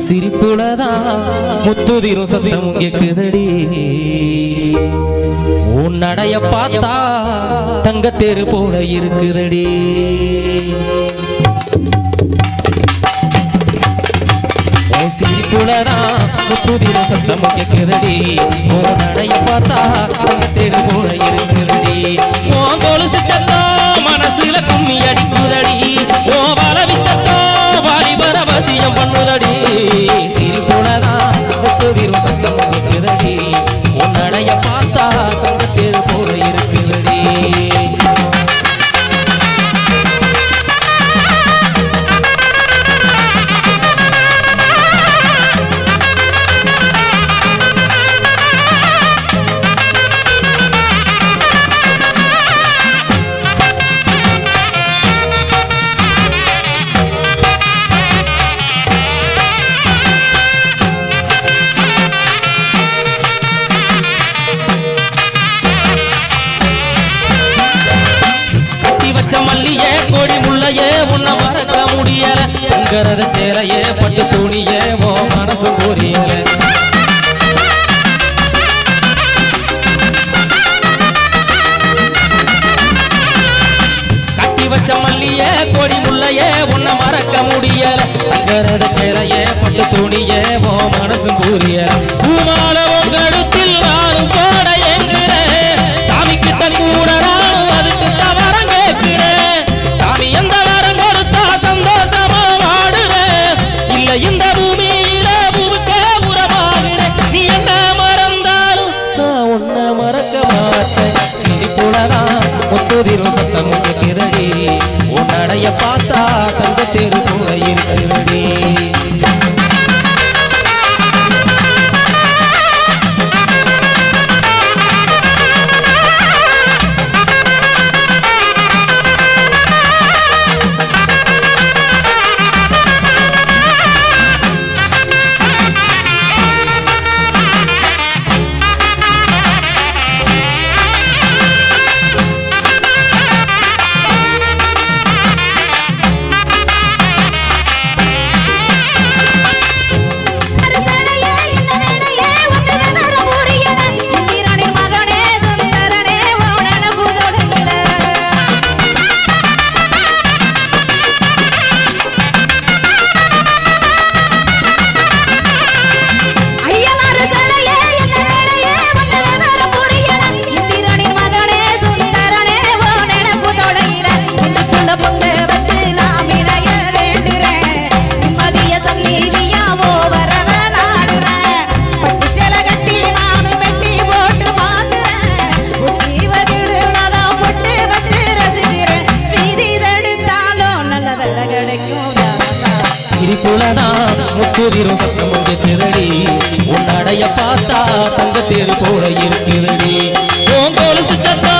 சிரிப்புலதான் முத்துதிரும் சத்தம் கேக்குதடி உன் நடைய பார்த்தா தங்கத்தேரு போல இருக்குதடி உன் சிரிப்புலதான் முத்துதிரும் சத்தம் கேக்குதடி உன் நடைய பார்த்தா தங்கத்தேரு போல இருக்குதடி உன் கொலுசு சத்தம் மனசுல கும்மி அடிக்குதடி உன் வளவி சத்தம் வாலிபர வசியம் பண்ணுதடி சிரிப்புலதான் முத்துதிரும் சத்தம் கேக்குதடி உன் நடைய பார்த்தா தங்கத்தேரு போல இருக்குதடி கட்டி வச்ச மல்லியே கோடி முள்ளையே உன்னை மறக்க முடியல உங்கரத சேலையே பட்டு துணியே ஓ மனசு புரியல கட்டி வச்ச மல்லியே கோடி முள்ளையே உன்னை மறக்க முடியல உங்கரத சேலையே பட்டு துணியே ஓ மனசு புரியல பூமால உங்கடுத்தில் நானும் போட எங்குறேன் சாமி கிட்ட கூட நானும் அதுக்கு தவறம் கேட்கிறேன் சாமி எந்த வரம் கொடுத்தா சந்தோஷமா வாடுறேன் இல்ல இந்த பூமியில பூவுக்கே உரமாகிறேன் நீ என்ன மறந்தாலும் நான் உன்னை மறக்க மாட்டேன் சிரிப்புலதான் முத்துதிரும் சத்தம் கேட்கிறடி உன் நடைய பார்த்தா தங்க தேரு போல இருக்கிறடி அரசலையே இந்த வேளையே உங்க விவரம் புரியல இந்திரனின் மகனே சுந்தரனே உன் நினைவு தொடங்கல ஐயனார் சிலையே இந்த வேளையே உங்க விவரம் புரியல இந்திரனின் மகனே சுந்தரனே உன் நினைவு தொடங்கல நெஞ்சுக்குள்ள பொண்ணு வச்சு நான் இணைய வேண்டுறேன் நிம்மதிய சந்நிதியாவோ வரவ நாடுறேன் பட்டு சில கட்டி நானும் வெட்டி போட்டு பார்க்கிறேன் உச்சி வகிடுலதான் பொட்டு வச்சு ரசிக்கிறேன் வீதி தடுத்தாலும் நல்ல வெள்ள கிடைக்கும் சிரிப்புலதான் முத்துதிரும் சத்தம் கேட்கிறடி உன் நடைய பார்த்தா தங்க தேரு போல இருக்கிறடி உன் கொலுசு சத்தம்